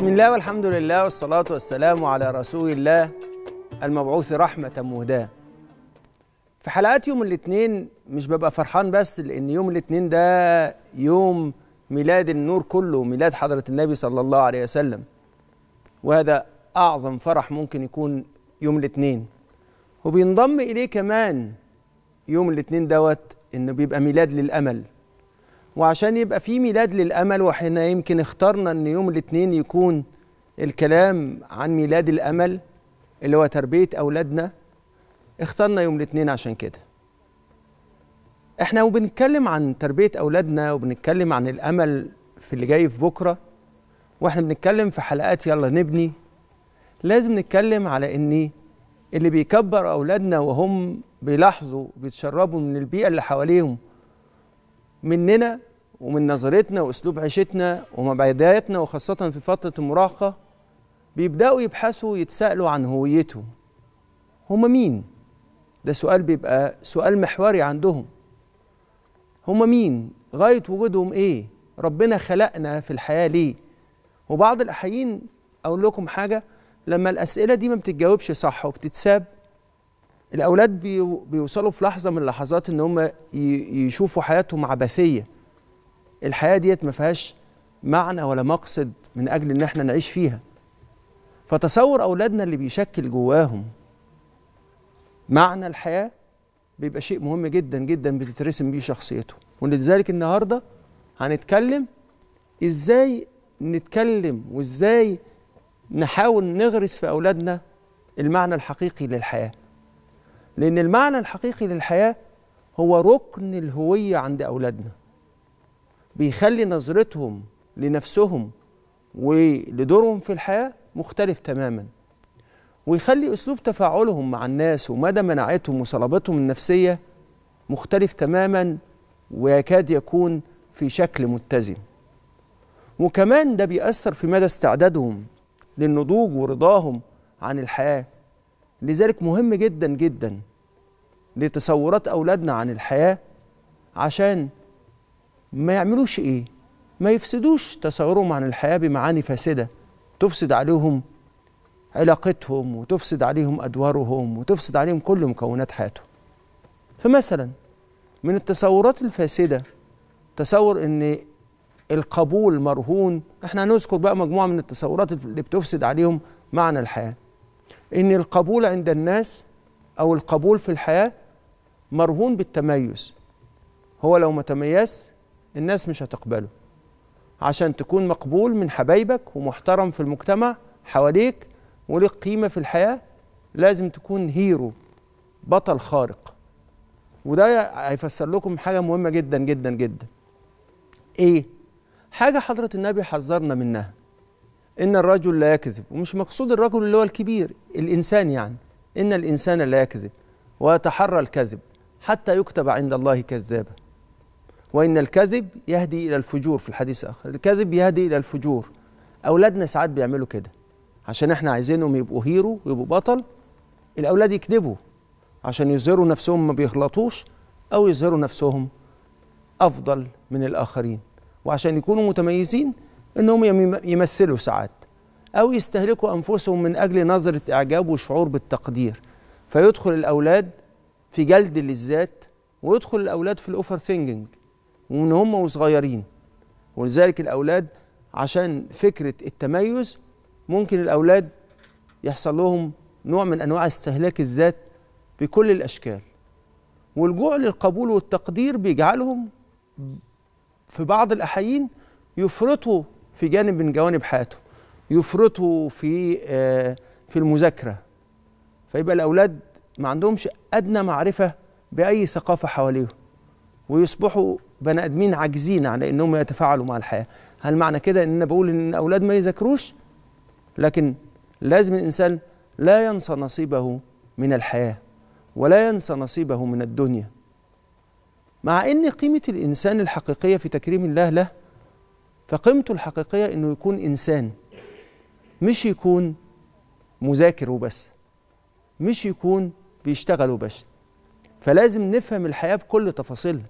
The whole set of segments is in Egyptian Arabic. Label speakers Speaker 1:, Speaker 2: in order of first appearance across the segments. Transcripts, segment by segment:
Speaker 1: بسم الله والحمد لله والصلاة والسلام على رسول الله المبعوث رحمة مهداة في حلقات يوم الاثنين مش ببقى فرحان بس لأن يوم الاثنين ده يوم ميلاد النور كله ميلاد حضرة النبي صلى الله عليه وسلم وهذا أعظم فرح ممكن يكون يوم الاثنين وبينضم إليه كمان يوم الاثنين دوت إنه بيبقى ميلاد للأمل وعشان يبقى في ميلاد للأمل واحنا يمكن اخترنا إن يوم الاثنين يكون الكلام عن ميلاد الأمل اللي هو تربية أولادنا اخترنا يوم الاثنين عشان كده احنا وبنتكلم عن تربية أولادنا وبنتكلم عن الأمل في اللي جاي في بكرة واحنا بنتكلم في حلقات يلا نبني لازم نتكلم على ان اللي بيكبر أولادنا وهم بيلاحظوا بيتشربوا من البيئة اللي حواليهم مننا ومن نظرتنا واسلوب عيشتنا ومبادئاتنا وخاصه في فتره المراهقه بيبداوا يبحثوا يتسالوا عن هويتهم هم مين ده سؤال بيبقى سؤال محوري عندهم هم مين غايه وجودهم ايه ربنا خلقنا في الحياه ليه وبعض الاحيان اقول لكم حاجه لما الاسئله دي ما بتتجاوبش صح وبتتساب الاولاد بيوصلوا في لحظه من اللحظات ان هم يشوفوا حياتهم عبثيه الحياه ديت ما فيهاش معنى ولا مقصد من اجل ان احنا نعيش فيها فتصور اولادنا اللي بيشكل جواهم معنى الحياه بيبقى شيء مهم جدا جدا بتترسم بيه شخصيته ولذلك النهارده هنتكلم ازاي نتكلم وازاي نحاول نغرس في اولادنا المعنى الحقيقي للحياه لأن المعنى الحقيقي للحياة هو ركن الهوية عند أولادنا بيخلي نظرتهم لنفسهم ولدورهم في الحياة مختلف تماما ويخلي أسلوب تفاعلهم مع الناس ومدى مناعتهم وصلابتهم النفسية مختلف تماما ويكاد يكون في شكل متزن وكمان ده بيأثر في مدى استعدادهم للنضوج ورضاهم عن الحياه لذلك مهم جدا جدا لتصورات اولادنا عن الحياه عشان ما يعملوش ايه ما يفسدوش تصورهم عن الحياه بمعاني فاسده تفسد عليهم علاقتهم وتفسد عليهم ادوارهم وتفسد عليهم كل مكونات حياتهم فمثلا من التصورات الفاسده تصور ان القبول مرهون احنا هنذكر بقى مجموعه من التصورات اللي بتفسد عليهم معنى الحياه ان القبول عند الناس او القبول في الحياه مرهون بالتميز هو لو ما تميز الناس مش هتقبله عشان تكون مقبول من حبايبك ومحترم في المجتمع حواليك ولك قيمه في الحياه لازم تكون هيرو بطل خارق وده هيفسر لكم حاجه مهمه جدا جدا جدا ايه حاجه حضره النبي حذرنا منها إن الرجل لا يكذب ومش مقصود الرجل اللي هو الكبير الإنسان يعني إن الإنسان لا يكذب ويتحرى الكذب حتى يكتب عند الله كذابا وإن الكذب يهدي إلى الفجور في الحديث الآخر الكذب يهدي إلى الفجور أولادنا ساعات بيعملوا كده عشان إحنا عايزينهم يبقوا هيرو ويبقوا بطل الأولاد يكذبوا عشان يظهروا نفسهم ما بيغلطوش أو يظهروا نفسهم أفضل من الآخرين وعشان يكونوا متميزين انهم يمثلوا ساعات او يستهلكوا انفسهم من اجل نظره اعجاب وشعور بالتقدير فيدخل الاولاد في جلد للذات ويدخل الاولاد في الاوفر ثينجينج ومن هم وصغيرين ولذلك الاولاد عشان فكره التميز ممكن الاولاد يحصل لهم نوع من انواع استهلاك الذات بكل الاشكال والجوع للقبول والتقدير بيجعلهم في بعض الاحيان يفرطوا في جانب من جوانب حياتهم يفرطوا في في المذاكره فيبقى الاولاد ما عندهمش ادنى معرفه باي ثقافه حواليهم ويصبحوا بني ادمين عاجزين على انهم يتفاعلوا مع الحياه هل معنى كده ان انا بقول ان الاولاد ما يذاكروش لكن لازم الانسان لا ينسى نصيبه من الحياه ولا ينسى نصيبه من الدنيا مع ان قيمه الانسان الحقيقيه في تكريم الله له فقيمته الحقيقيه انه يكون انسان مش يكون مذاكر وبس مش يكون بيشتغل وبس فلازم نفهم الحياه بكل تفاصيلها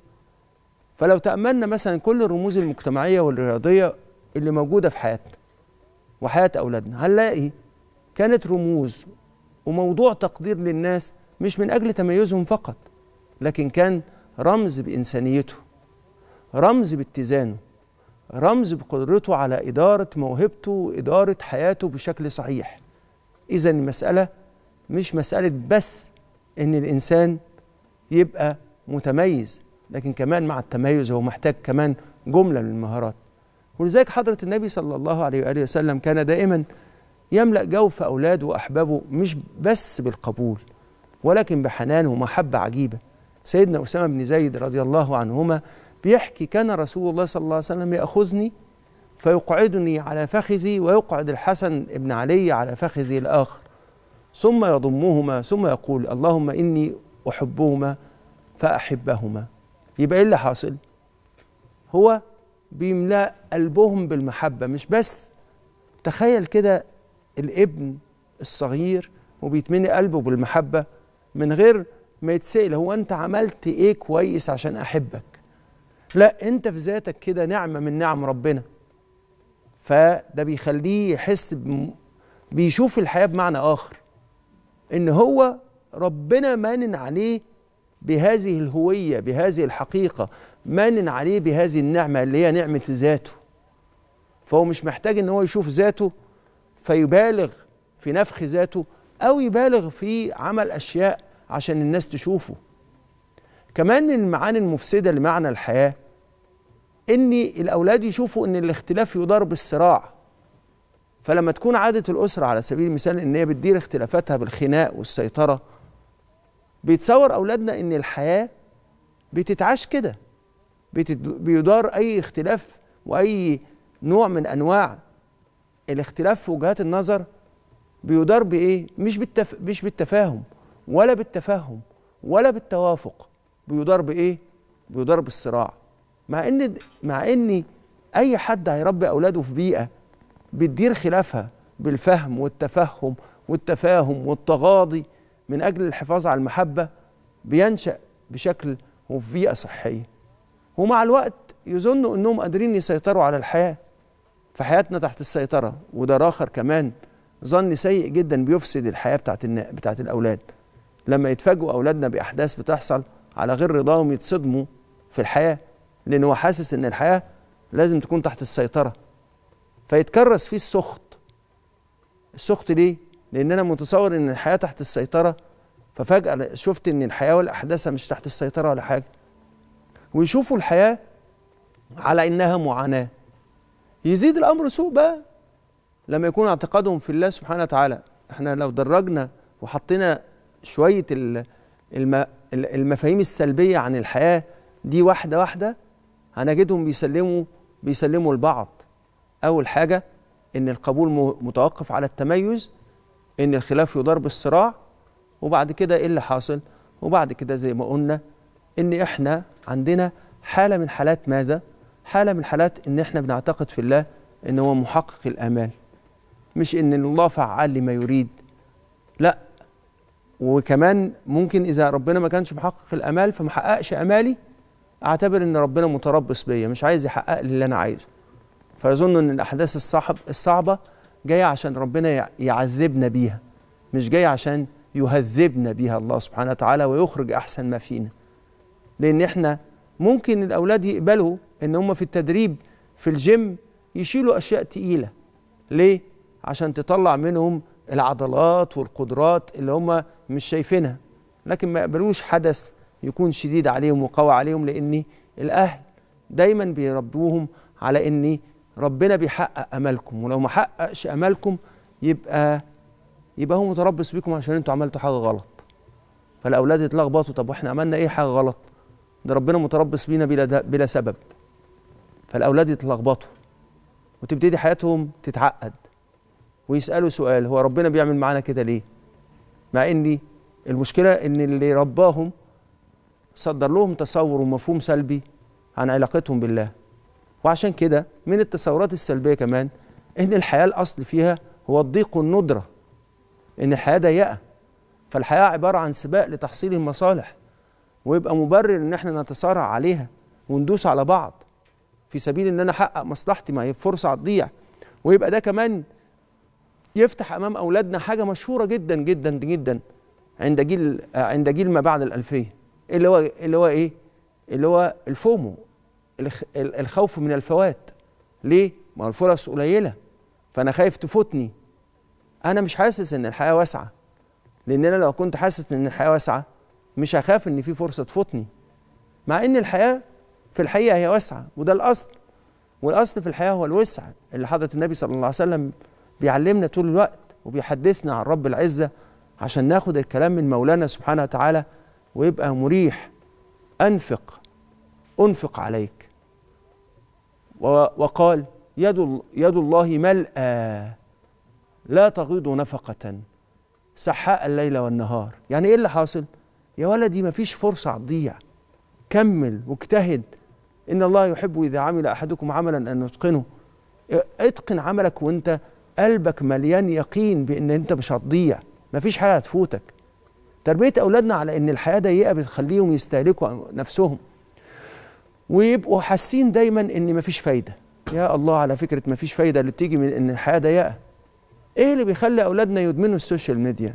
Speaker 1: فلو تاملنا مثلا كل الرموز المجتمعيه والرياضيه اللي موجوده في حياتنا وحياه اولادنا هنلاقي كانت رموز وموضوع تقدير للناس مش من اجل تميزهم فقط لكن كان رمز بانسانيته رمز باتزانه رمز بقدرته على اداره موهبته واداره حياته بشكل صحيح اذا المساله مش مساله بس ان الانسان يبقى متميز لكن كمان مع التميز هو محتاج كمان جمله من المهارات ولذلك حضره النبي صلى الله عليه واله وسلم كان دائما يملا جوف اولاده واحبابه مش بس بالقبول ولكن بحنان ومحبه عجيبه سيدنا اسامه بن زيد رضي الله عنهما بيحكي كان رسول الله صلى الله عليه وسلم ياخذني فيقعدني على فخذي ويقعد الحسن بن علي على فخذي الاخر ثم يضمهما ثم يقول اللهم اني احبهما فاحبهما يبقى ايه اللي حاصل هو بيملا قلبهم بالمحبه مش بس تخيل كده الابن الصغير وبيتمني قلبه بالمحبه من غير ما يتسأل هو انت عملت ايه كويس عشان احبك لا انت في ذاتك كده نعمه من نعم ربنا فده بيخليه يحس بم... بيشوف الحياه بمعنى اخر ان هو ربنا مانن عليه بهذه الهويه بهذه الحقيقه مانن عليه بهذه النعمه اللي هي نعمه ذاته فهو مش محتاج ان هو يشوف ذاته فيبالغ في نفخ ذاته او يبالغ في عمل اشياء عشان الناس تشوفه كمان من المعاني المفسده لمعنى الحياه ان الاولاد يشوفوا ان الاختلاف يدار بالصراع فلما تكون عاده الاسره على سبيل المثال ان هي بتدير اختلافاتها بالخناق والسيطره بيتصور اولادنا ان الحياه بتتعاش كده بيدار اي اختلاف واي نوع من انواع الاختلاف في وجهات النظر بيدار بايه مش بالتف... مش بالتفاهم ولا بالتفهم ولا بالتوافق بيدار بايه بيدار بالصراع مع ان مع ان اي حد هيربي اولاده في بيئه بتدير خلافها بالفهم والتفهم والتفاهم والتغاضي من اجل الحفاظ على المحبه بينشا بشكل وفي بيئه صحيه ومع الوقت يظنوا انهم قادرين يسيطروا على الحياه فحياتنا تحت السيطره وده اخر كمان ظن سيء جدا بيفسد الحياه بتاعت النا... بتاعت الاولاد لما يتفاجئوا اولادنا باحداث بتحصل على غير رضاهم يتصدموا في الحياه لان هو حاسس ان الحياه لازم تكون تحت السيطره فيتكرس فيه السخط السخط ليه لان انا متصور ان الحياه تحت السيطره ففجاه شفت ان الحياه والاحداث مش تحت السيطره ولا حاجه ويشوفوا الحياه على انها معاناه يزيد الامر سوء بقى لما يكون اعتقادهم في الله سبحانه وتعالى احنا لو درجنا وحطينا شويه المفاهيم السلبيه عن الحياه دي واحده واحده هنجدهم بيسلموا بيسلموا لبعض اول حاجه ان القبول متوقف على التميز ان الخلاف يدار بالصراع وبعد كده ايه اللي حاصل وبعد كده زي ما قلنا ان احنا عندنا حاله من حالات ماذا حاله من حالات ان احنا بنعتقد في الله ان هو محقق الامال مش ان الله فعال لما يريد لا وكمان ممكن اذا ربنا ما كانش محقق الامال فما حققش امالي اعتبر ان ربنا متربص بيا مش عايز يحقق لي اللي انا عايزه فيظن ان الاحداث الصعب الصعبه جايه عشان ربنا يعذبنا بيها مش جايه عشان يهذبنا بيها الله سبحانه وتعالى ويخرج احسن ما فينا لان احنا ممكن الاولاد يقبلوا ان هم في التدريب في الجيم يشيلوا اشياء تقيله ليه عشان تطلع منهم العضلات والقدرات اللي هم مش شايفينها لكن ما يقبلوش حدث يكون شديد عليهم وقوي عليهم لان الاهل دايما بيربوهم على ان ربنا بيحقق امالكم ولو ما حققش امالكم يبقى يبقى هو متربص بيكم عشان انتوا عملتوا حاجه غلط فالاولاد يتلخبطوا طب واحنا عملنا ايه حاجه غلط ده ربنا متربص بينا بلا بلا سبب فالاولاد يتلخبطوا وتبتدي حياتهم تتعقد ويسالوا سؤال هو ربنا بيعمل معانا كده ليه مع ان المشكله ان اللي رباهم صدر لهم تصور ومفهوم سلبي عن علاقتهم بالله وعشان كده من التصورات السلبيه كمان ان الحياه الاصل فيها هو الضيق والندره ان الحياه ضيقه فالحياه عباره عن سباق لتحصيل المصالح ويبقى مبرر ان احنا نتصارع عليها وندوس على بعض في سبيل ان انا احقق مصلحتي ما هي فرصه هتضيع ويبقى ده كمان يفتح امام اولادنا حاجه مشهوره جدا جدا جدا عند جيل عند جيل ما بعد الالفيه اللي هو اللي هو ايه اللي هو الفومو الخ- ال- الخوف من الفوات ليه ما هو الفرص قليله فانا خايف تفوتني انا مش حاسس ان الحياه واسعه لان انا لو كنت حاسس ان الحياه واسعه مش هخاف ان في فرصه تفوتني مع ان الحياه في الحقيقه هي واسعه وده الاصل والاصل في الحياه هو الوسع اللي حضره النبي صلى الله عليه وسلم بيعلمنا طول الوقت وبيحدثنا عن رب العزه عشان ناخد الكلام من مولانا سبحانه وتعالى ويبقى مريح انفق انفق عليك و- وقال يد ال- يد الله ملأى لا تغيض نفقة سحاء الليل والنهار يعني ايه اللي حاصل يا ولدي مفيش فرصة هتضيع كمل واجتهد ان الله يحب اذا عمل احدكم عملا ان يتقنه اتقن عملك وانت قلبك مليان يقين بان انت مش هتضيع مفيش حاجه هتفوتك تربيه اولادنا على ان الحياه ضيقه بتخليهم يستهلكوا نفسهم ويبقوا حاسين دايما ان مفيش فايده يا الله على فكره مفيش فايده اللي بتيجي من ان الحياه ضيقه ايه اللي بيخلي اولادنا يدمنوا السوشيال ميديا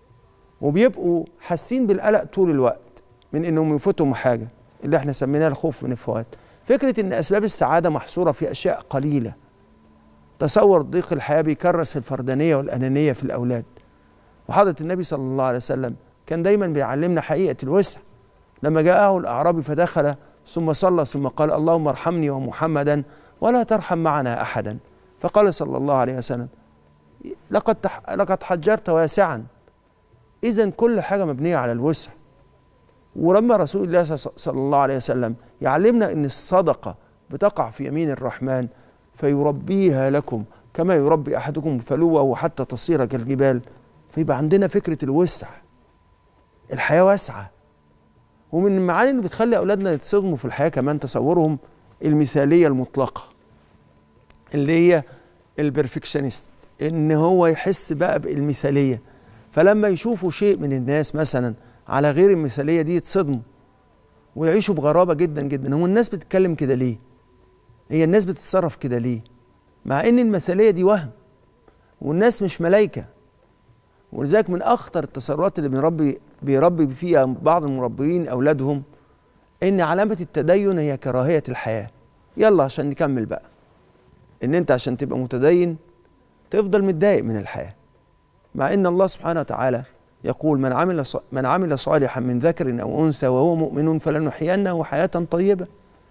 Speaker 1: وبيبقوا حاسين بالقلق طول الوقت من انهم يفوتهم حاجه اللي احنا سميناه الخوف من الفوات فكره ان اسباب السعاده محصوره في اشياء قليله تصور ضيق الحياه بيكرس الفردانيه والانانيه في الاولاد وحضره النبي صلى الله عليه وسلم كان دايما بيعلمنا حقيقه الوسع لما جاءه الاعرابي فدخل ثم صلى ثم قال اللهم ارحمني ومحمدا ولا ترحم معنا احدا فقال صلى الله عليه وسلم لقد تح... لقد حجرت واسعا اذا كل حاجه مبنيه على الوسع ولما رسول الله صلى الله عليه وسلم يعلمنا ان الصدقه بتقع في يمين الرحمن فيربيها لكم كما يربي احدكم فلوه حتى تصير كالجبال فيبقى عندنا فكره الوسع الحياه واسعه ومن المعاني اللي بتخلي اولادنا يتصدموا في الحياه كمان تصورهم المثاليه المطلقه اللي هي البرفكشنست ان هو يحس بقى بالمثاليه فلما يشوفوا شيء من الناس مثلا على غير المثاليه دي يتصدموا ويعيشوا بغرابه جدا جدا هو الناس بتتكلم كده ليه هي الناس بتتصرف كده ليه مع ان المثاليه دي وهم والناس مش ملائكه ولذلك من اخطر التصرفات اللي بنربي بيربي فيها بعض المربيين اولادهم ان علامه التدين هي كراهيه الحياه يلا عشان نكمل بقى ان انت عشان تبقى متدين تفضل متضايق من الحياه مع ان الله سبحانه وتعالى يقول من عمل من عمل صالحا من ذكر او انثى وهو مؤمن فلنحيينه حياه طيبه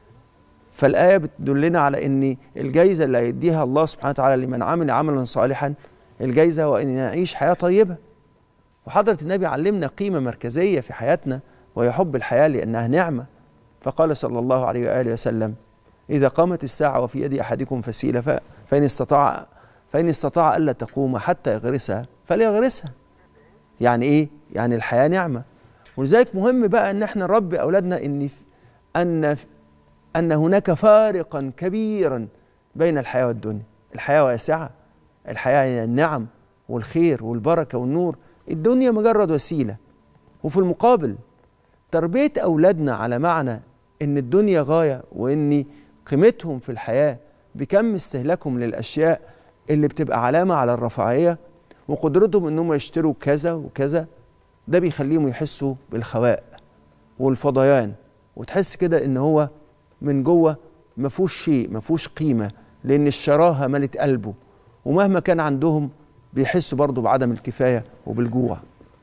Speaker 1: فالايه بتدلنا على ان الجائزه اللي هيديها الله سبحانه وتعالى لمن عمل عملا صالحا الجائزه هو ان نعيش حياه طيبه وحضره النبي علمنا قيمه مركزيه في حياتنا وهي حب الحياه لانها نعمه فقال صلى الله عليه واله وسلم اذا قامت الساعه وفي يد احدكم فسيله فان استطاع فان استطاع الا تقوم حتى يغرسها فليغرسها يعني ايه يعني الحياه نعمه ولذلك مهم بقى ان احنا نربي اولادنا ان ان ان هناك فارقا كبيرا بين الحياه والدنيا الحياه واسعه الحياه هي النعم والخير والبركه والنور الدنيا مجرد وسيله وفي المقابل تربيه اولادنا على معنى ان الدنيا غايه وان قيمتهم في الحياه بكم استهلاكهم للاشياء اللي بتبقى علامه على الرفاهيه وقدرتهم انهم يشتروا كذا وكذا ده بيخليهم يحسوا بالخواء والفضيان وتحس كده ان هو من جوه ما فيهوش شيء ما فيهوش قيمه لان الشراهه ملت قلبه ومهما كان عندهم بيحسوا برضه بعدم الكفايه وبالجوع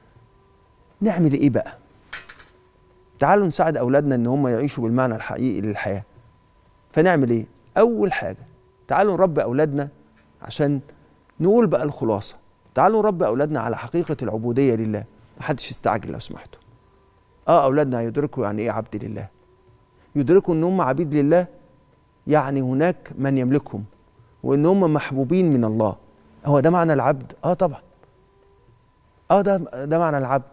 Speaker 1: نعمل ايه بقى تعالوا نساعد اولادنا ان هم يعيشوا بالمعنى الحقيقي للحياه فنعمل ايه اول حاجه تعالوا نربي اولادنا عشان نقول بقى الخلاصه تعالوا نربي اولادنا على حقيقه العبوديه لله محدش يستعجل لو سمحتوا اه اولادنا هيدركوا يعني ايه عبد لله يدركوا ان هم عبيد لله يعني هناك من يملكهم وان هم محبوبين من الله هو ده معنى العبد اه طبعا اه ده ده معنى العبد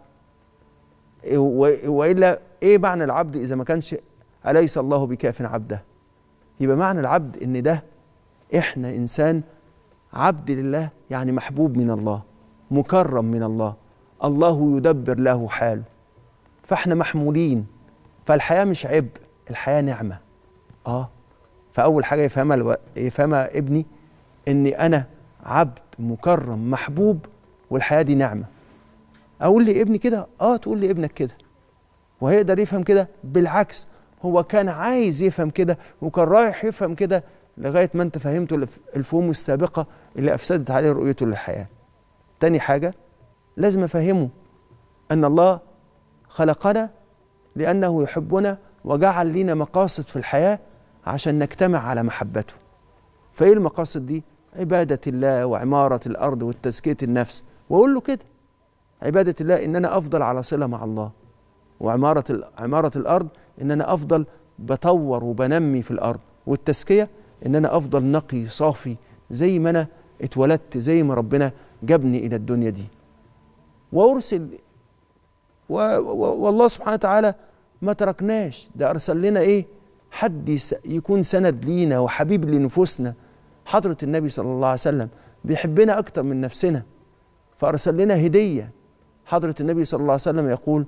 Speaker 1: والا ايه معنى العبد اذا ما كانش اليس الله بكاف عبده يبقى معنى العبد ان ده احنا انسان عبد لله يعني محبوب من الله مكرم من الله الله يدبر له حاله فاحنا محمولين فالحياه مش عبء الحياه نعمه اه فاول حاجه يفهمها الو... يفهمها ابني اني انا عبد مكرم محبوب والحياه دي نعمه اقول لي ابني كده اه تقول لي ابنك كده وهيقدر يفهم كده بالعكس هو كان عايز يفهم كده وكان رايح يفهم كده لغايه ما انت فهمته الف- الفهوم السابقه اللي افسدت عليه رؤيته للحياه تاني حاجه لازم افهمه ان الله خلقنا لانه يحبنا وجعل لنا مقاصد في الحياه عشان نجتمع على محبته فايه المقاصد دي عباده الله وعماره الارض وتزكيه النفس واقول له كده عباده الله ان انا افضل على صله مع الله وعماره ال- عماره الارض ان انا افضل بطور وبنمي في الارض والتزكيه ان انا افضل نقي صافي زي ما انا اتولدت زي ما ربنا جابني الى الدنيا دي وارسل و... و... والله سبحانه وتعالى ما تركناش ده ارسل لنا ايه حد يس... يكون سند لينا وحبيب لنفوسنا حضره النبي صلى الله عليه وسلم بيحبنا اكتر من نفسنا فارسل لنا هديه حضره النبي صلى الله عليه وسلم يقول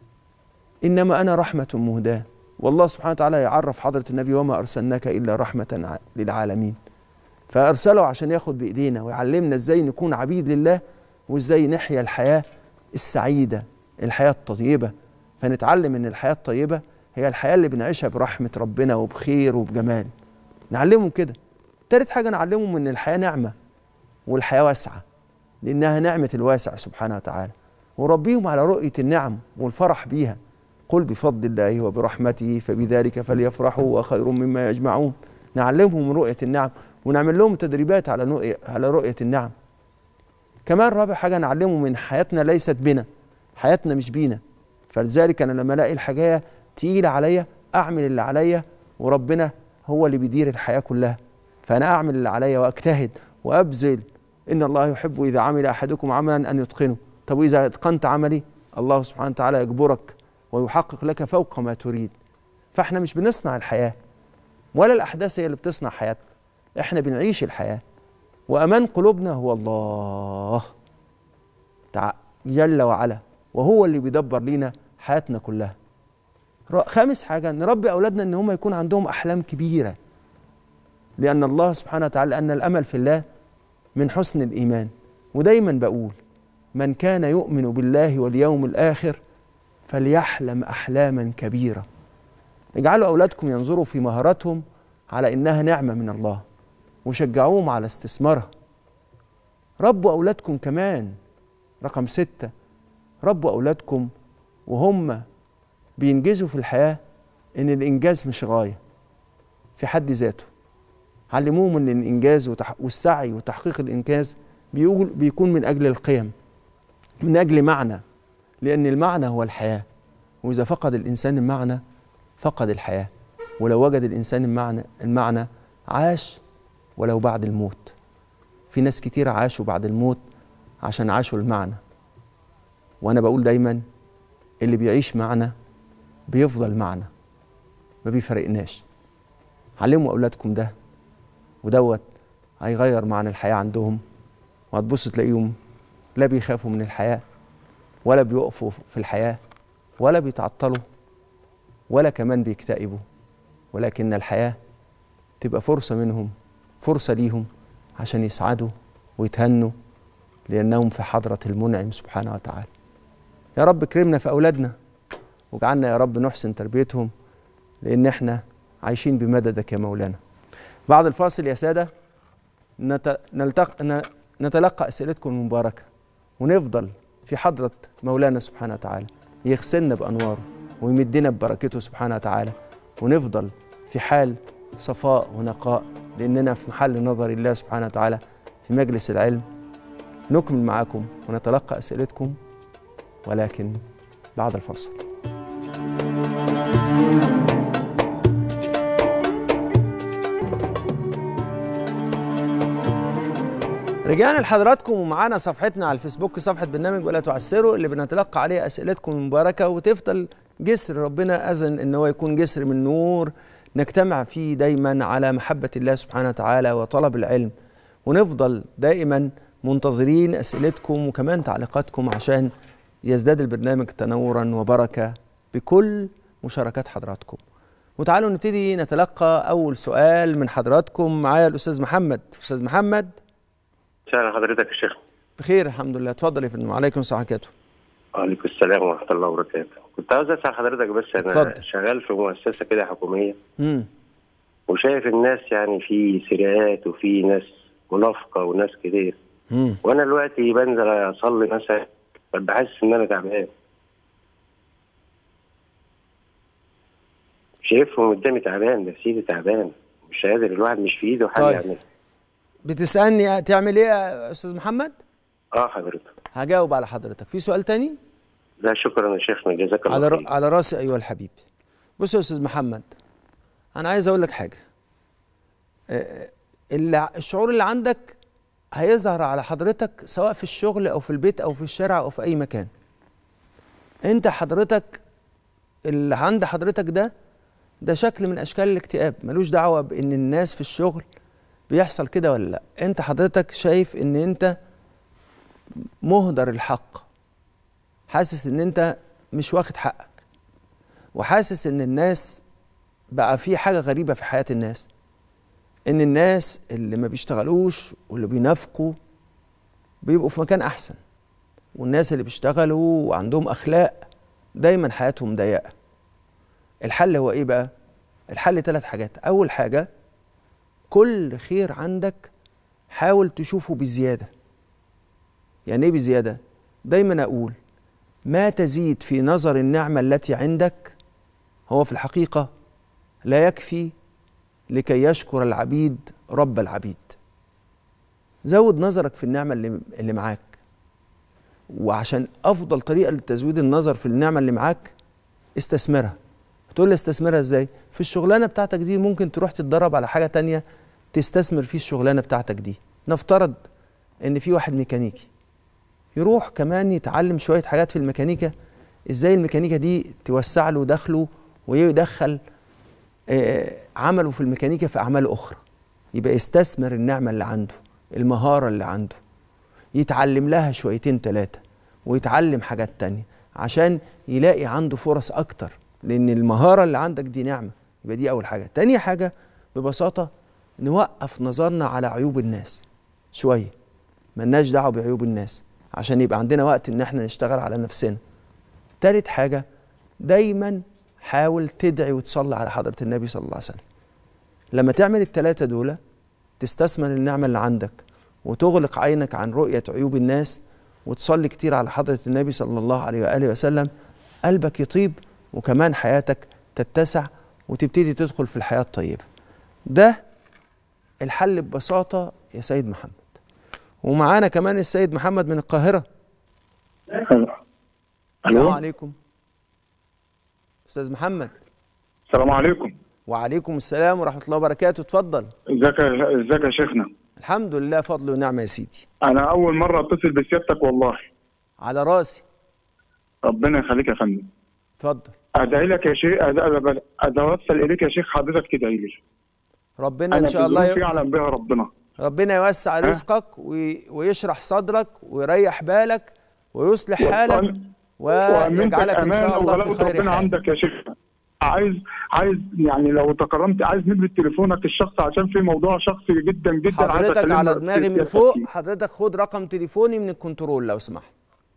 Speaker 1: انما انا رحمه مهداه والله سبحانه وتعالى يعرف حضره النبي وما ارسلناك الا رحمه ع- للعالمين فارسله عشان ياخد بايدينا ويعلمنا ازاي نكون عبيد لله وازاي نحيا الحياه السعيده الحياه الطيبه فنتعلم ان الحياه الطيبه هي الحياه اللي بنعيشها برحمه ربنا وبخير وبجمال نعلمهم كده تالت حاجه نعلمهم ان الحياه نعمه والحياه واسعه لانها نعمه الواسع سبحانه وتعالى وربيهم على رؤيه النعم والفرح بيها قل بفضل الله وبرحمته فبذلك فليفرحوا وخير مما يجمعون نعلمهم من رؤيه النعم ونعمل لهم تدريبات على نؤية على رؤيه النعم كمان رابع حاجه نعلمهم من حياتنا ليست بنا حياتنا مش بينا فلذلك انا لما الاقي الحاجه تقيله عليا اعمل اللي عليا وربنا هو اللي بيدير الحياه كلها فانا اعمل اللي عليا واجتهد وابذل ان الله يحب اذا عمل احدكم عملا ان يتقنه طب واذا اتقنت عملي الله سبحانه وتعالى يجبرك ويحقق لك فوق ما تريد فاحنا مش بنصنع الحياه ولا الاحداث هي اللي بتصنع حياتنا احنا بنعيش الحياه وامان قلوبنا هو الله تع- جل وعلا وهو اللي بيدبر لينا حياتنا كلها ر- خامس حاجه نربي اولادنا ان هم يكون عندهم احلام كبيره لان الله سبحانه وتعالى ان الامل في الله من حسن الايمان ودايما بقول من كان يؤمن بالله واليوم الاخر فليحلم احلاما كبيره اجعلوا اولادكم ينظروا في مهاراتهم على انها نعمه من الله وشجعوهم على استثمارها ربوا اولادكم كمان رقم ستة ربوا اولادكم وهم بينجزوا في الحياه ان الانجاز مش غايه في حد ذاته علموهم ان الانجاز وتح... والسعي وتحقيق الانجاز بيقول بيكون من اجل القيم من اجل معنى لان المعنى هو الحياه واذا فقد الانسان المعنى فقد الحياه ولو وجد الانسان المعنى المعنى عاش ولو بعد الموت في ناس كتير عاشوا بعد الموت عشان عاشوا المعنى وانا بقول دايما اللي بيعيش معنى بيفضل معنى ما بيفرقناش علموا اولادكم ده ودوت هيغير معنى الحياه عندهم وهتبصوا تلاقيهم لا بيخافوا من الحياه ولا بيقفوا في الحياه ولا بيتعطلوا ولا كمان بيكتئبوا ولكن الحياه تبقى فرصه منهم فرصه ليهم عشان يسعدوا ويتهنوا لانهم في حضره المنعم سبحانه وتعالى يا رب كرمنا في اولادنا واجعلنا يا رب نحسن تربيتهم لان احنا عايشين بمددك يا مولانا بعد الفاصل يا ساده نت... نلتق... ن... نتلقى اسئلتكم المباركه ونفضل في حضره مولانا سبحانه وتعالى يغسلنا بانواره ويمدنا ببركته سبحانه وتعالى ونفضل في حال صفاء ونقاء لاننا في محل نظر الله سبحانه وتعالى في مجلس العلم نكمل معاكم ونتلقى اسئلتكم ولكن بعد الفاصل رجعنا لحضراتكم ومعانا صفحتنا على الفيسبوك صفحة برنامج ولا تعسروا اللي بنتلقى عليها أسئلتكم المباركة وتفضل جسر ربنا أذن إن هو يكون جسر من نور نجتمع فيه دايما على محبة الله سبحانه وتعالى وطلب العلم ونفضل دائما منتظرين أسئلتكم وكمان تعليقاتكم عشان يزداد البرنامج تنورا وبركة بكل مشاركات حضراتكم وتعالوا نبتدي نتلقى أول سؤال من حضراتكم معايا الأستاذ محمد أستاذ محمد
Speaker 2: سهلا حضرتك يا شيخ
Speaker 1: بخير الحمد لله اتفضل يا فندم وعليكم السلام ورحمه الله
Speaker 2: وعليكم السلام ورحمه الله وبركاته كنت عاوز اسال حضرتك بس انا
Speaker 1: اتفضل.
Speaker 2: شغال في مؤسسه كده حكوميه
Speaker 1: امم
Speaker 2: وشايف الناس يعني في سرقات وفي ناس منافقه وناس كتير
Speaker 1: امم
Speaker 2: وانا دلوقتي بنزل اصلي مثلا بحس ان انا تعبان شايفهم قدامي تعبان نفسيتي تعبان مش قادر الواحد مش في ايده حاجه
Speaker 1: طيب.
Speaker 2: يعملها
Speaker 1: بتسالني تعمل ايه يا استاذ محمد
Speaker 2: اه حضرتك
Speaker 1: هجاوب على حضرتك في سؤال تاني
Speaker 2: لا شكرا يا شيخنا جزاك الله
Speaker 1: على
Speaker 2: خير
Speaker 1: ر... على راسي ايها الحبيب بص يا استاذ محمد انا عايز اقول لك حاجه آه، اللي الشعور اللي عندك هيظهر على حضرتك سواء في الشغل او في البيت او في الشارع او في اي مكان انت حضرتك اللي عند حضرتك ده ده شكل من اشكال الاكتئاب ملوش دعوه بان الناس في الشغل بيحصل كده ولا لا انت حضرتك شايف ان انت مهدر الحق حاسس ان انت مش واخد حقك وحاسس ان الناس بقى في حاجه غريبه في حياه الناس ان الناس اللي ما بيشتغلوش واللي بينافقوا بيبقوا في مكان احسن والناس اللي بيشتغلوا وعندهم اخلاق دايما حياتهم ضيقه الحل هو ايه بقى الحل ثلاث حاجات اول حاجه كل خير عندك حاول تشوفه بزياده يعني ايه بزياده دايما اقول ما تزيد في نظر النعمه التي عندك هو في الحقيقه لا يكفي لكي يشكر العبيد رب العبيد زود نظرك في النعمه اللي اللي معاك وعشان افضل طريقه لتزويد النظر في النعمه اللي معاك استثمرها تقول لي استثمرها ازاي في الشغلانه بتاعتك دي ممكن تروح تتدرب على حاجه تانية تستثمر فيه الشغلانه بتاعتك دي نفترض ان في واحد ميكانيكي يروح كمان يتعلم شويه حاجات في الميكانيكا ازاي الميكانيكا دي توسع له دخله ويدخل آه، عمله في الميكانيكا في اعمال اخرى يبقى يستثمر النعمه اللي عنده المهاره اللي عنده يتعلم لها شويتين ثلاثه ويتعلم حاجات تانية عشان يلاقي عنده فرص اكتر لان المهاره اللي عندك دي نعمه يبقى دي اول حاجه تاني حاجه ببساطه نوقف نظرنا على عيوب الناس شويه ملناش دعوه بعيوب الناس عشان يبقى عندنا وقت ان احنا نشتغل على نفسنا تالت حاجه دايما حاول تدعي وتصلي على حضره النبي صلى الله عليه وسلم لما تعمل التلاته دول تستثمر النعمه اللي عندك وتغلق عينك عن رؤيه عيوب الناس وتصلي كتير على حضره النبي صلى الله عليه واله وسلم قلبك يطيب وكمان حياتك تتسع وتبتدي تدخل في الحياه الطيبه ده الحل ببساطه يا سيد محمد ومعانا كمان السيد محمد من القاهره
Speaker 3: الو
Speaker 1: السلام عليكم استاذ محمد
Speaker 3: السلام عليكم
Speaker 1: وعليكم السلام ورحمه الله وبركاته اتفضل
Speaker 3: ازيك يا- ازيك يا شيخنا
Speaker 1: الحمد لله فضل ونعمه يا سيدي
Speaker 3: انا اول مره اتصل بسيادتك والله
Speaker 1: على راسي
Speaker 3: ربنا يخليك يا فندم
Speaker 1: اتفضل
Speaker 3: ادعي لك يا شيخ أد- اتوسل اليك يا شيخ حضرتك تدعي لي
Speaker 1: ربنا
Speaker 3: انا
Speaker 1: ان شاء الله
Speaker 3: في ظروف
Speaker 1: ي...
Speaker 3: يعلم بها ربنا
Speaker 1: ربنا يوسع رزقك وي... ويشرح صدرك ويريح بالك ويصلح حالك
Speaker 3: وامنتك
Speaker 1: ويجعلك ان
Speaker 3: امان
Speaker 1: شاء الله في
Speaker 3: وغلاوه
Speaker 1: خير
Speaker 3: ربنا
Speaker 1: حال
Speaker 3: عندك يا شيخ عايز عايز يعني لو تكرمت عايز نبرة تليفونك الشخصي عشان في موضوع شخصي جدا جدا عايز
Speaker 1: حضرتك
Speaker 3: أكلمك
Speaker 1: على
Speaker 3: في
Speaker 1: دماغي من
Speaker 3: سيادتك
Speaker 1: فوق
Speaker 3: فيه.
Speaker 1: حضرتك خد رقم تليفوني من الكنترول لو سمحت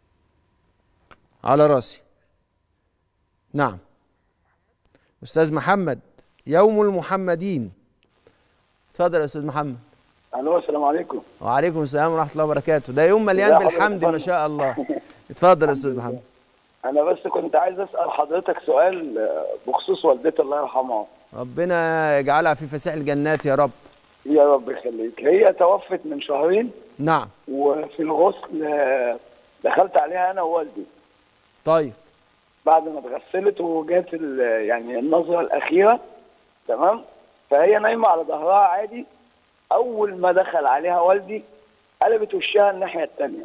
Speaker 1: على راسي نعم استاذ محمد يوم المحمدين اتفضل يا استاذ محمد
Speaker 4: الو السلام عليكم
Speaker 1: وعليكم السلام ورحمه الله وبركاته ده يوم مليان
Speaker 4: ازي حضرتك
Speaker 1: بالحمد
Speaker 4: يا
Speaker 1: ما
Speaker 4: فندم؟
Speaker 1: شاء الله اتفضل يا استاذ محمد
Speaker 4: انا بس كنت عايز اسال حضرتك سؤال آه، بخصوص والدتي الله يرحمها
Speaker 1: ربنا يجعلها في فسيح الجنات يا رب
Speaker 4: يا رب يخليك هي توفت من شهرين
Speaker 1: نعم
Speaker 4: وفي الغسل آه، دخلت عليها انا ووالدي
Speaker 1: طيب
Speaker 4: بعد ما اتغسلت وجات ال- يعني النظره الاخيره تمام فهي نايمه على ظهرها عادي اول ما دخل عليها والدي قلبت وشها الناحيه الثانيه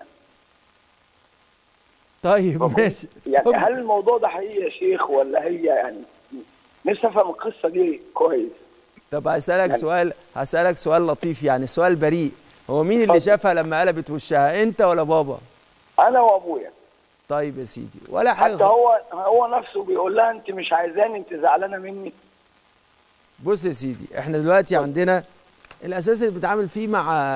Speaker 1: طيب ماشي
Speaker 4: يعني
Speaker 1: طب
Speaker 4: هل الموضوع ده حقيقي يا شيخ ولا هي يعني نفسي افهم القصه دي كويس
Speaker 1: طب هسألك
Speaker 4: يعني-
Speaker 1: سؤال هسألك سؤال لطيف يعني سؤال بريء هو مين اللي
Speaker 4: اتفضل.
Speaker 1: شافها لما قلبت وشها انت ولا بابا
Speaker 4: انا وابويا
Speaker 1: طيب يا سيدي ولا حاجه
Speaker 4: حتى هو هو نفسه بيقول لها انت مش عايزاني انت زعلانه مني
Speaker 1: بص يا سيدي احنا دلوقتي عندنا الاساس اللي بنتعامل فيه مع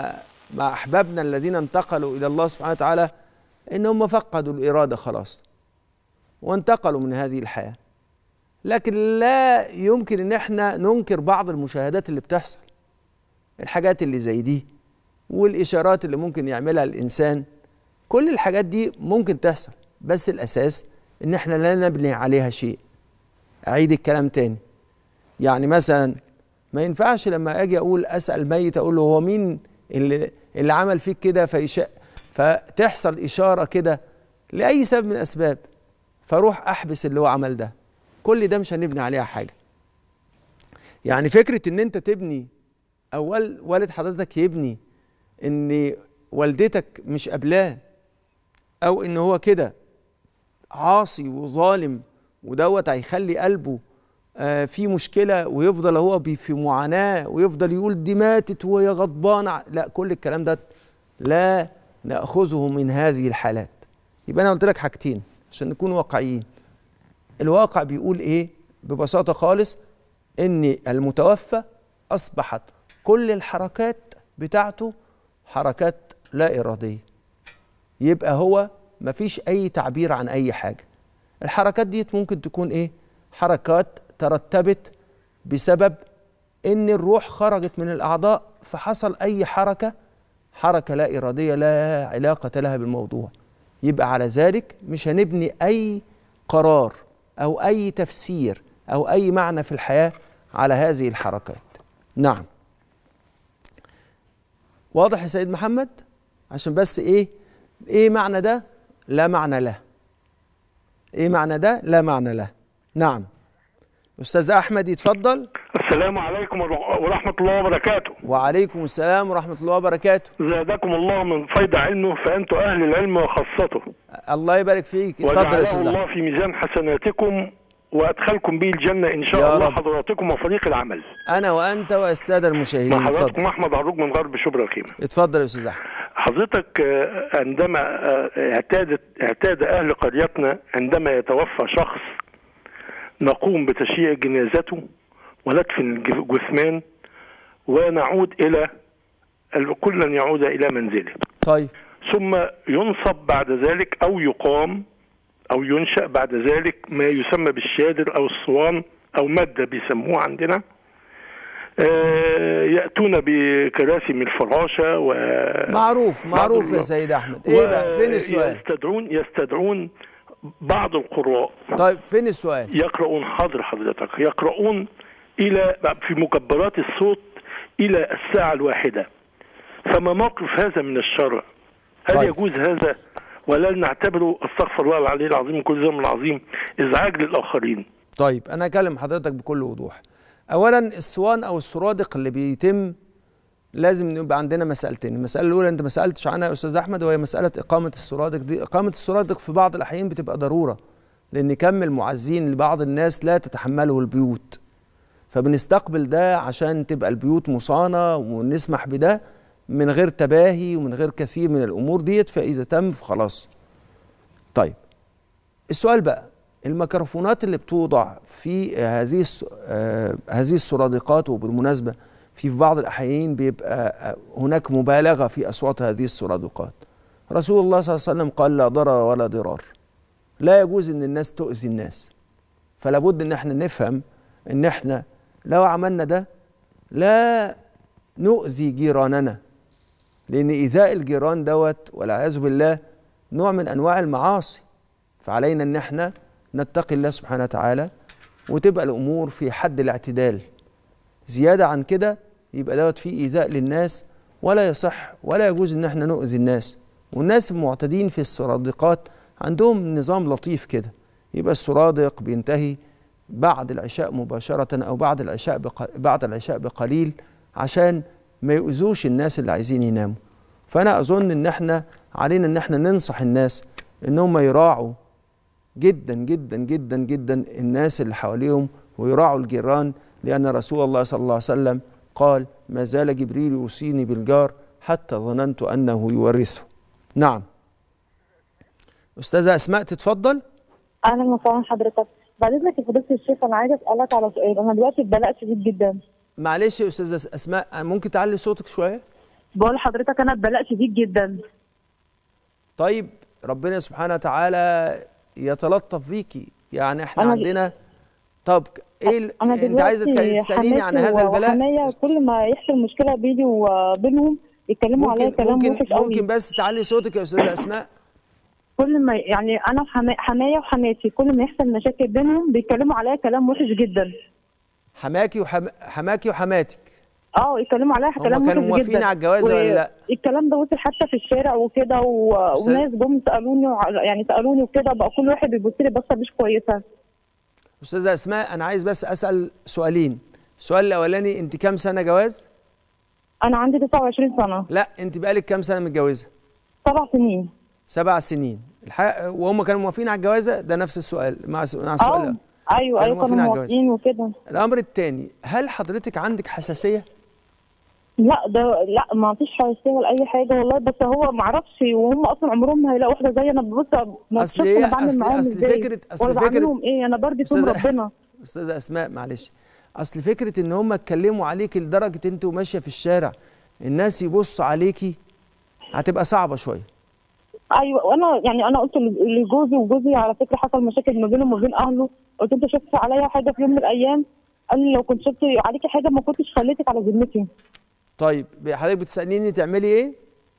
Speaker 1: مع احبابنا الذين انتقلوا الى الله سبحانه وتعالى ان هم فقدوا الاراده خلاص وانتقلوا من هذه الحياه لكن لا يمكن ان احنا ننكر بعض المشاهدات اللي بتحصل الحاجات اللي زي دي والاشارات اللي ممكن يعملها الانسان كل الحاجات دي ممكن تحصل بس الاساس ان احنا لا نبني عليها شيء اعيد الكلام تاني يعني مثلا ما ينفعش لما اجي اقول اسال ميت اقول له هو مين اللي اللي عمل فيك كده فيشاء فتحصل اشاره كده لاي سبب من الاسباب فاروح احبس اللي هو عمل ده كل ده مش هنبني عليها حاجه يعني فكره ان انت تبني او وال- والد حضرتك يبني ان والدتك مش قبلاه او ان هو كده عاصي وظالم ودوت هيخلي قلبه آه، في مشكله ويفضل هو بي- في معاناه ويفضل يقول دي ماتت وهي غضبانه لا كل الكلام ده لا ناخذه من هذه الحالات يبقى انا قلت لك حاجتين عشان نكون واقعيين الواقع بيقول ايه ببساطه خالص ان المتوفى اصبحت كل الحركات بتاعته حركات لا اراديه يبقى هو مفيش اي تعبير عن اي حاجه الحركات دي ممكن تكون ايه حركات ترتبت بسبب ان الروح خرجت من الاعضاء فحصل اي حركه حركه لا اراديه لا علاقه لها بالموضوع يبقى على ذلك مش هنبني اي قرار او اي تفسير او اي معنى في الحياه على هذه الحركات نعم واضح يا سيد محمد عشان بس ايه ايه معنى ده لا معنى له ايه معنى ده لا معنى له نعم استاذ احمد يتفضل
Speaker 5: السلام عليكم ورح- ورحمة الله وبركاته
Speaker 1: وعليكم السلام ورحمه الله وبركاته
Speaker 5: زادكم الله من فيض علمه فأنتم أهل العلم وخاصته
Speaker 1: الله يبارك فيك اتفضل يا
Speaker 5: وجعله
Speaker 1: استاذ
Speaker 5: الله
Speaker 1: احمد
Speaker 5: في ميزان حسناتكم وأدخلكم به الجنة إن شاء
Speaker 1: يا
Speaker 5: الله
Speaker 1: رب.
Speaker 5: حضراتكم وفريق العمل
Speaker 1: انا وانت والساده
Speaker 5: مع
Speaker 1: المشاهدين اتفضل
Speaker 5: حضراتكم أحمد عروج من غرب شبرا الخيمة
Speaker 1: اتفضل يا استاذ احمد
Speaker 5: حضرتك آه، عندما آه، اعتادت اعتاد أهل قريتنا عندما يتوفى شخص نقوم بتشييع جنازته وندفن الجثمان ونعود إلى كلا يعود إلى منزله
Speaker 1: طيب
Speaker 5: ثم ينصب بعد ذلك او يقام او ينشا بعد ذلك ما يسمى بالشادر او الصوان او ماده بيسموه عندنا آه، ياتون بكراسي من الفراشه و
Speaker 1: معروف معروف
Speaker 5: بعض
Speaker 1: يا
Speaker 5: الم-
Speaker 1: سيد احمد ايه بقى فين السؤال
Speaker 5: يستدعون يستدعون بعض القراء
Speaker 1: طيب فين السؤال
Speaker 5: يقرؤون حاضر حضرتك يقرؤون الى في مكبرات الصوت الى الساعه الواحده فما موقف هذا من الشرع هل
Speaker 1: طيب.
Speaker 5: طيب. يجوز هذا ولا نعتبره استغفر الله العلي العظيم من كل ذنب عظيم ازعاج للاخرين
Speaker 1: طيب انا اكلم حضرتك بكل وضوح اولا الصوان او السرادق اللي بيتم لازم يبقى عندنا مسألتين المسألة الأولى أنت ما سألتش عنها يا أستاذ أحمد وهي مسألة إقامة السرادق دي إقامة السرادق في بعض الأحيان بتبقى ضرورة لأن كم المعزين لبعض الناس لا تتحمله البيوت فبنستقبل ده عشان تبقى البيوت مصانة ونسمح بده من غير تباهي ومن غير كثير من الأمور ديت فإذا تم فخلاص طيب السؤال بقى الميكروفونات اللي بتوضع في هذه الس- آه، هذه السرادقات وبالمناسبه في بعض الاحيان بيبقى آه، هناك مبالغه في اصوات هذه السرادقات رسول الله صلى الله عليه وسلم قال لا ضرر ولا ضرار لا يجوز ان الناس تؤذي الناس فلا بد ان احنا نفهم ان احنا لو عملنا ده لا نؤذي جيراننا لان ايذاء الجيران دوت والعياذ بالله نوع من انواع المعاصي فعلينا ان احنا نتقي الله سبحانه وتعالى وتبقى الامور في حد الاعتدال زياده عن كده يبقى دوت فيه ايذاء للناس ولا يصح ولا يجوز ان احنا نؤذي الناس والناس المعتدين في السرادقات عندهم نظام لطيف كده يبقى السرادق بينتهي بعد العشاء مباشرة أو بعد العشاء بق... بعد العشاء بقليل عشان ما يؤذوش الناس اللي عايزين يناموا فأنا أظن إن إحنا علينا إن إحنا ننصح الناس إنهم يراعوا جدا جدا جدا جدا الناس اللي حواليهم ويراعوا الجيران لأن رسول الله صلى الله عليه وسلم قال ما زال جبريل يوصيني بالجار حتى ظننت أنه يورثه نعم أستاذة أسماء تتفضل
Speaker 6: اهلا وسهلا حضرتك بعد اذنك يا فضيله الشيخ انا عايزه اسالك على سؤال انا دلوقتي في بلاء شديد جدا
Speaker 1: معلش يا أستاذة أسماء ممكن تعلي صوتك شوية
Speaker 6: بقول لحضرتك انا ببلاء شديد جدا
Speaker 1: طيب ربنا سبحانه وتعالى يتلطف بيكي يعني احنا
Speaker 6: أنا-
Speaker 1: عندنا طب ايه ال-
Speaker 6: انا
Speaker 1: انت عايزه
Speaker 6: دلوقتي
Speaker 1: تك- تساليني عن
Speaker 6: حماتي
Speaker 1: هذا البلاء
Speaker 6: وحماية كل ما يحصل مشكله بيني وبينهم يتكلموا عليا
Speaker 1: ممكن
Speaker 6: كلام
Speaker 1: ممكن
Speaker 6: وحش قوي
Speaker 1: ممكن بس تعلي صوتك يا استاذه اسماء
Speaker 6: كل ما يعني انا وحما- حماية وحماتي كل ما يحصل مشاكل بينهم بيتكلموا عليا كلام وحش جدا
Speaker 1: حماكي وحم... حماكي وحماتك
Speaker 6: اه يتكلموا عليا
Speaker 1: هم
Speaker 6: كلام
Speaker 1: كانوا
Speaker 6: وحش
Speaker 1: موافقين
Speaker 6: جدا
Speaker 1: على الجواز ولا لا؟
Speaker 6: الكلام ده وصل حتى في الشارع وكده و...
Speaker 1: أستاذ-
Speaker 6: وناس جم سالوني وع- يعني سالوني وكده بقى كل واحد بيبص لي بصه مش كويسه
Speaker 1: استاذه اسماء انا عايز بس اسال سؤالين السؤال الاولاني انت كام سنه جواز
Speaker 6: انا عندي 29 سنه
Speaker 1: لا انت بقالك كام سنه متجوزه
Speaker 6: سبع سنين
Speaker 1: سبع سنين الحق وهم كانوا موافقين على الجوازه ده نفس السؤال مع س- مع السؤال
Speaker 6: اه
Speaker 1: ده.
Speaker 6: ايوه
Speaker 1: كانوا
Speaker 6: ايوه
Speaker 1: موافقين
Speaker 6: كانوا
Speaker 1: على الجواز.
Speaker 6: موافقين وكده
Speaker 1: الامر الثاني هل حضرتك عندك حساسيه
Speaker 6: لا ده لا ما فيش حساسيه ولا اي حاجه والله بس هو ما اعرفش وهم اصلا عمرهم ما هيلاقوا واحده زي انا ببص ما
Speaker 1: أصل
Speaker 6: بشوفش
Speaker 1: هي-
Speaker 6: انا بعمل
Speaker 1: أصل-
Speaker 6: معاهم
Speaker 1: أصل
Speaker 6: ازاي
Speaker 1: فكرة- أصل
Speaker 6: ولا
Speaker 1: فكرة-
Speaker 6: بعملهم ايه انا برضي توم
Speaker 1: أستاذة-
Speaker 6: ربنا
Speaker 1: استاذه اسماء معلش اصل فكره ان هم اتكلموا عليك لدرجه انت وماشيه في الشارع الناس يبصوا عليكي هتبقى صعبه شويه
Speaker 6: ايوه وانا يعني انا قلت ل- لجوزي وجوزي على فكره حصل مشاكل ما بينه وما بين اهله قلت انت شفت عليا حاجه في يوم من الايام قال لي لو كنت شفت عليكي حاجه ما كنتش خليتك على ذمتي
Speaker 1: طيب حضرتك بتساليني تعملي ايه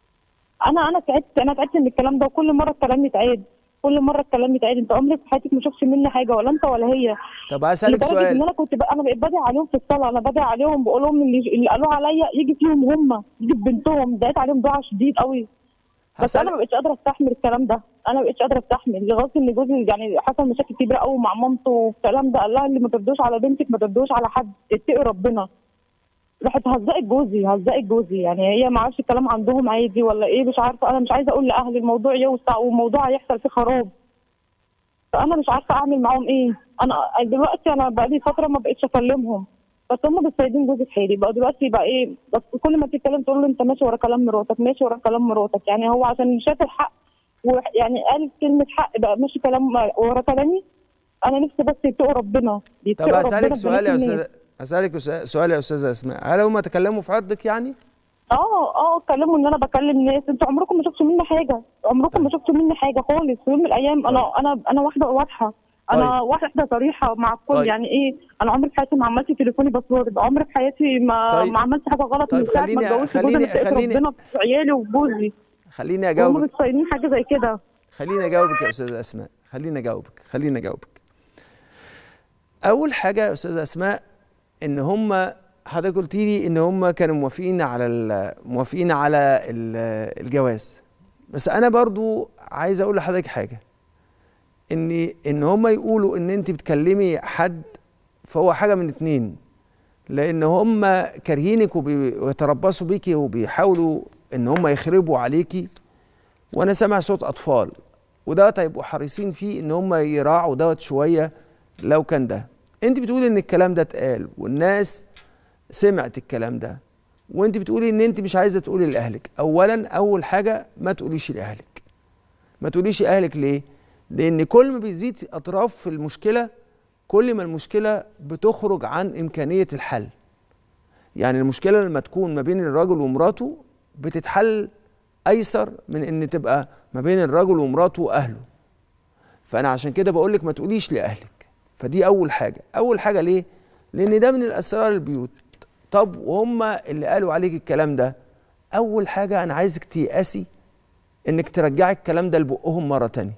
Speaker 6: انا انا تعبت انا تعبت من الكلام ده وكل مره الكلام يتعاد كل مره الكلام يتعاد انت عمرك في حياتك ما شفتش مني حاجه ولا انت ولا هي
Speaker 1: طب هسالك
Speaker 6: لدرجه ان
Speaker 1: سؤال
Speaker 6: انا كنت بقى انا بقيت بدعي عليهم في الصلاه انا بدعي عليهم بقول لهم اللي, اللي قالوه عليا يجي فيهم هم يجي في بنتهم دعيت عليهم دعاء شديد قوي بس انا ما
Speaker 1: هسالك
Speaker 6: بقتش قادره استحمل الكلام ده انا ما بقتش قادره استحمل لغايه ان جوزي يعني حصل مشاكل كبيره قوي مع مامته والكلام ده قال لها اللي ما تردوش على بنتك ما تردوش على حد اتقي ربنا راحت هزقت جوزي هزقت جوزي يعني هي ما عارفه الكلام عندهم عادي ولا ايه مش عارفه انا مش عايزه اقول لاهلي الموضوع يوسع والموضوع هيحصل فيه خراب فانا مش عارفه اعمل معاهم ايه انا دلوقتي انا بقالي فتره ما بقتش اكلمهم بس هم بس سايبين جوزي في حالي بقى دلوقتي بقى ايه بس كل ما تتكلم تقول له انت ماشي ورا كلام مراتك ماشي ورا كلام مراتك يعني هو عشان شاف الحق ويعني قال كلمه حق بقى ماشي كلام ورا كلامي انا نفسي بس يتقوا ربنا
Speaker 1: طب
Speaker 6: يتقوا ربنا
Speaker 1: هسالك
Speaker 6: في
Speaker 1: سؤال يا
Speaker 6: بنات الناس.
Speaker 1: استاذ هسالك سؤال- سؤال يا استاذه اسماء هل هم تكلموا في عرضك يعني
Speaker 6: اه اه اتكلموا ان انا بكلم ناس انتوا عمركم ما شفتوا مني حاجه عمركم ما شفتوا مني حاجه خالص في يوم من الايام انا انا انا واحده واضحه انا واحده صريحه مع الكل
Speaker 1: طيب.
Speaker 6: يعني ايه انا عمري في حياتي ما عملت تليفوني باسورد عمري في حياتي ما
Speaker 1: طيب.
Speaker 6: ما عملت حاجه غلط
Speaker 1: طيب
Speaker 6: من ساعه ما
Speaker 1: خليني-
Speaker 6: اتجوزت جوزي
Speaker 1: خليني-
Speaker 6: انا اتقيت
Speaker 1: خليني-
Speaker 6: ربنا في عيالي وفي جوزي
Speaker 1: خليني
Speaker 6: وهم
Speaker 1: اجاوبك
Speaker 6: مش صايمين حاجه زي كده
Speaker 1: خليني اجاوبك يا استاذه اسماء خليني اجاوبك خليني اجاوبك اول حاجه يا استاذه اسماء ان هم حضرتك قلت لي ان هم كانوا موافقين على ال- موافقين على ال- الجواز بس انا برضو عايز اقول لحضرتك حاجه ان ان هم يقولوا ان انت بتكلمي حد فهو حاجه من اتنين لان هم كارهينك وبي- ويتربصوا بيكي وبيحاولوا ان هم يخربوا عليكي وانا سامع صوت اطفال ودوت هيبقوا حريصين فيه ان هم يراعوا دوت شويه لو كان ده انت بتقولي ان الكلام ده اتقال والناس سمعت الكلام ده وانت بتقولي ان انت مش عايزه تقولي لاهلك اولا اول حاجه ما تقوليش لاهلك ما تقوليش لاهلك ليه لان كل ما بيزيد اطراف في المشكله كل ما المشكله بتخرج عن امكانيه الحل يعني المشكله لما تكون ما بين الرجل ومراته بتتحل ايسر من ان تبقى ما بين الرجل ومراته واهله فانا عشان كده بقول لك ما تقوليش لاهلك فدي اول حاجه اول حاجه ليه لان ده من الاسرار البيوت طب وهم اللي قالوا عليك الكلام ده اول حاجه انا عايزك تيأسي انك ترجعي الكلام ده لبقهم مره تانية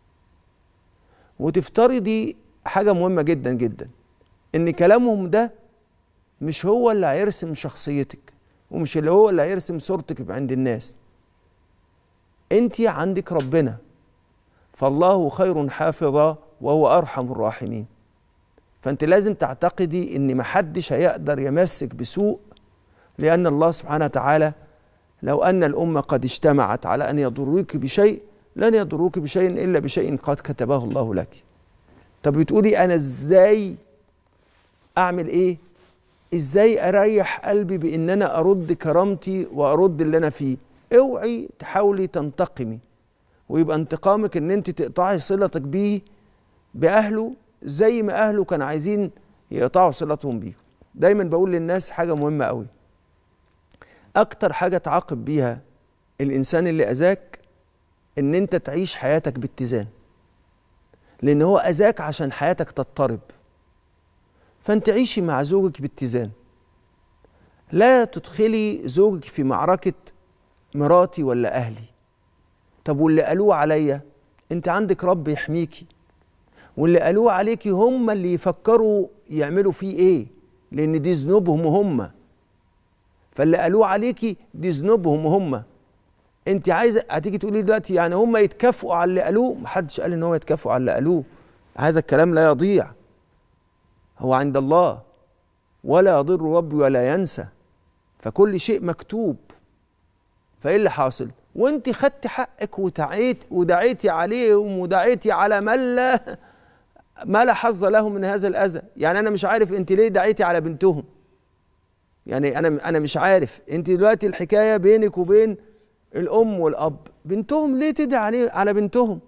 Speaker 1: وتفترضي حاجه مهمه جدا جدا ان كلامهم ده مش هو اللي هيرسم شخصيتك ومش اللي هو اللي هيرسم صورتك عند الناس انت عندك ربنا فالله خير حافظا وهو ارحم الراحمين فانت لازم تعتقدي ان محدش هيقدر يمسك بسوء لان الله سبحانه وتعالى لو ان الامه قد اجتمعت على ان يضروك بشيء لن يضروك بشيء الا بشيء قد كتبه الله لك طب بتقولي انا ازاي اعمل ايه ازاي اريح قلبي بان انا ارد كرامتي وارد اللي انا فيه اوعي تحاولي تنتقمي ويبقى انتقامك ان انت تقطعي صلتك بيه باهله زي ما اهله كانوا عايزين يقطعوا صلتهم بيكم دايما بقول للناس حاجه مهمه قوي اكتر حاجه تعاقب بيها الانسان اللي اذاك ان انت تعيش حياتك باتزان لان هو اذاك عشان حياتك تضطرب فانت عيشي مع زوجك باتزان لا تدخلي زوجك في معركه مراتي ولا اهلي طب واللي قالوه عليا انت عندك رب يحميكي واللي قالوه عليكي هم اللي يفكروا يعملوا فيه ايه لان دي ذنوبهم هم فاللي قالوه عليكي دي ذنوبهم هم انت عايزه هتيجي تقولي دلوقتي يعني هم يتكافئوا على اللي قالوه محدش قال ان هو يتكافئوا على اللي قالوه هذا الكلام لا يضيع هو عند الله ولا يضر ربي ولا ينسى فكل شيء مكتوب فايه اللي حاصل وانت خدت حقك وتعيت ودعيتي عليهم ودعيتي على من لا ما لا حظ له من هذا الاذى يعني انا مش عارف انت ليه دعيتي على بنتهم يعني انا انا مش عارف انت دلوقتي الحكايه بينك وبين الام والاب بنتهم ليه تدعي عليه على بنتهم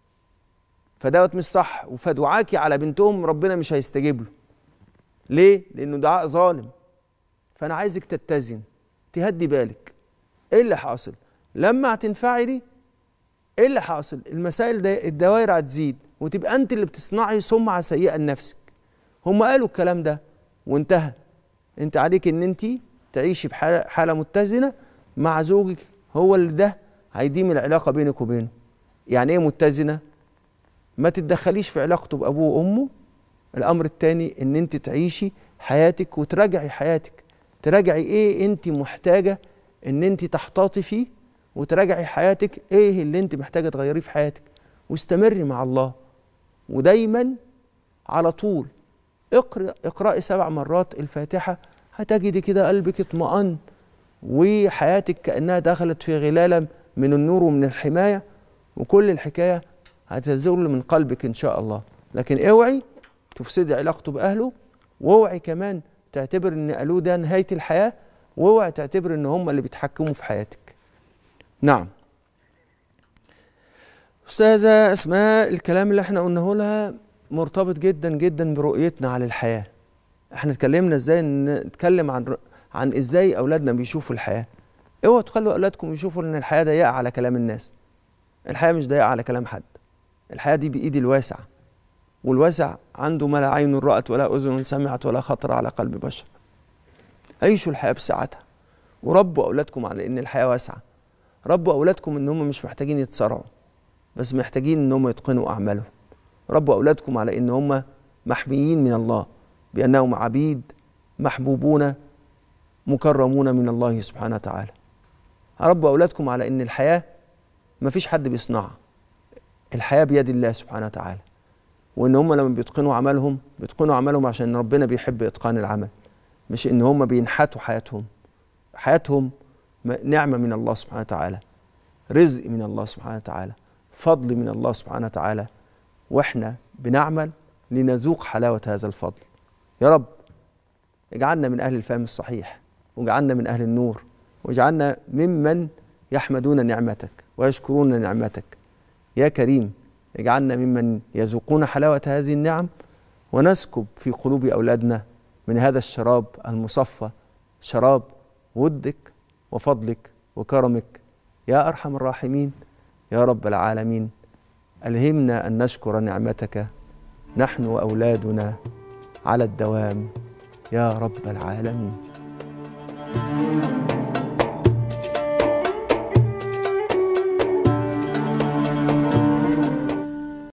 Speaker 1: فدوت مش صح فدعاكي على بنتهم ربنا مش هيستجيب له ليه لانه دعاء ظالم فانا عايزك تتزن تهدي بالك ايه اللي حاصل لما هتنفعلي ايه اللي حاصل المسائل ده الدوائر هتزيد وتبقى انت اللي بتصنعي سمعه سيئه لنفسك هم قالوا الكلام ده وانتهى انت عليك ان انت تعيشي بحاله حالة متزنه مع زوجك هو اللي ده هيديم العلاقه بينك وبينه يعني ايه متزنه ما تتدخليش في علاقته بابوه وامه الامر الثاني ان انت تعيشي حياتك وتراجعي حياتك تراجعي ايه انت محتاجه ان انت تحتاطي فيه وتراجعي حياتك ايه اللي انت محتاجه تغيريه في حياتك واستمري مع الله ودايما على طول اقرأ اقرأي سبع مرات الفاتحة هتجدي كده قلبك اطمأن وحياتك كأنها دخلت في غلالة من النور ومن الحماية وكل الحكاية هتزول من قلبك إن شاء الله لكن اوعي تفسدي علاقته بأهله واوعي كمان تعتبر ان قالوه ده نهاية الحياة واوعي تعتبر ان هم اللي بيتحكموا في حياتك نعم أستاذة أسماء الكلام اللي احنا قلناه لها مرتبط جدا جدا برؤيتنا على الحياة احنا اتكلمنا ازاي نتكلم عن عن ازاي اولادنا بيشوفوا الحياة اوعوا تخلوا اولادكم يشوفوا ان الحياة ضيقة على كلام الناس الحياة مش ضيقة على كلام حد الحياة دي بإيد الواسع والواسع عنده ما لا عين رأت ولا أذن سمعت ولا خطر على قلب بشر عيشوا الحياة بسعتها وربوا أولادكم على إن الحياة واسعة ربوا أولادكم إن هم مش محتاجين يتصارعوا بس محتاجين إن هم يتقنوا أعمالهم ربوا أولادكم على إن هم محميين من الله بأنهم عبيد محبوبون مكرمون من الله سبحانه وتعالى ربوا أولادكم على إن الحياة مفيش حد بيصنعها الحياة بيد الله سبحانه وتعالى وإن هم لما بيتقنوا عملهم بيتقنوا عملهم عشان ربنا بيحب إتقان العمل مش إن هم بينحتوا حياتهم حياتهم نعمة من الله سبحانه وتعالى رزق من الله سبحانه وتعالى فضل من الله سبحانه وتعالى واحنا بنعمل لنذوق حلاوة هذا الفضل يا رب اجعلنا من أهل الفهم الصحيح واجعلنا من أهل النور واجعلنا ممن يحمدون نعمتك ويشكرون نعمتك يا كريم اجعلنا ممن يذوقون حلاوة هذه النعم ونسكب في قلوب أولادنا من هذا الشراب المصفى شراب ودك وفضلك وكرمك يا أرحم الراحمين يا رب العالمين ألهمنا أن نشكر نعمتك نحن وأولادنا على الدوام يا رب العالمين